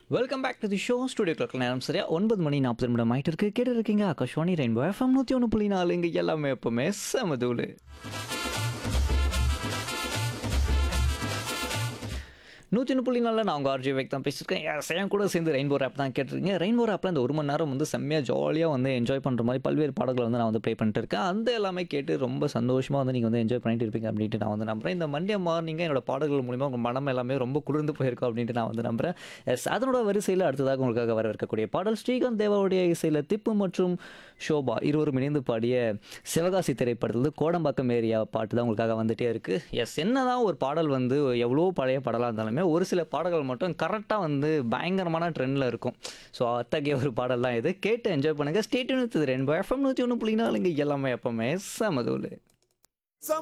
welcome back to the show studio clock நேரம் சரியா ஒன்பது மணி நாற்பது நிமிடம் ஆயிட்டு இருக்கு கேட்டு இருக்கீங்க ஆகாஷ்வாணி ரெயின்போ எஃப்எம் நூற்றி ஒன்று புள்ளி நாலு இங்கே எல்லாமே எப்பவுமே செமதூளு நூற்றி ஒன்று புள்ளி நாலில் நான் உங்கள் ஆர்ஜி வேக் தான் பேசியிருக்கேன் Yes, என் கூட சேர்ந்து ரெயின்போ ரேப் தான் கேட்டிருக்கீங்க ரெயின்போ ரேப்பில் இந்த ஒரு மணி நேரம் வந்து செம்மையாக ஜாலியாக வந்து என்ஜாய் பண்ணுற மாதிரி பல்வேறு பாடல்களை வந்து நான் வந்து ப்ளே பண்ணிட்டு இருக்கேன் அந்த எல்லாமே கேட்டு ரொம்ப சந்தோஷமாக வந்து நீங்கள் வந்து என்ஜாய் பண்ணிட்டு இருப்பீங்க அப்படின்ட்டு நான் வந்து நம்புறேன் இந்த மண்டே மார்னிங்காக என்னோட பாடல்கள் மூலிமா உங்கள் மனம் எல்லாமே ரொம்ப குளிர்ந்து போயிருக்கும் அப்படின்ட்டு நான் வந்து நம்புறேன் எஸ் அதனோட வரிசையில் அடுத்ததாக உங்களுக்காக வர இருக்கக்கூடிய பாடல் ஸ்ரீகாந்த் தேவாவுடைய இசையில் திப்பு மற்றும் ஷோபா இருவரும் இணைந்து பாடிய சிவகாசி திரைப்படத்தில் கோடம்பாக்கம் ஏரியா பாட்டு தான் உங்களுக்காக வந்துட்டே இருக்குது எஸ் என்னதான் ஒரு பாடல் வந்து எவ்வளோ பழைய பாடலாக இருந்தாலுமே ஒரு சில பாடல்கள் மட்டும் கரெக்டாக வந்து பயங்கரமான ட்ரெண்டில் இருக்கும் ஸோ அத்தகைய ஒரு பாடல் தான் இது கேட்டு என்ஜாய் பண்ணுங்கள் ஸ்டேட் யூனிட் ரெண்டு எஃப்எம் நூற்றி ஒன்று புள்ளினா இங்கே எல்லாமே எப்பவுமே சமதூள்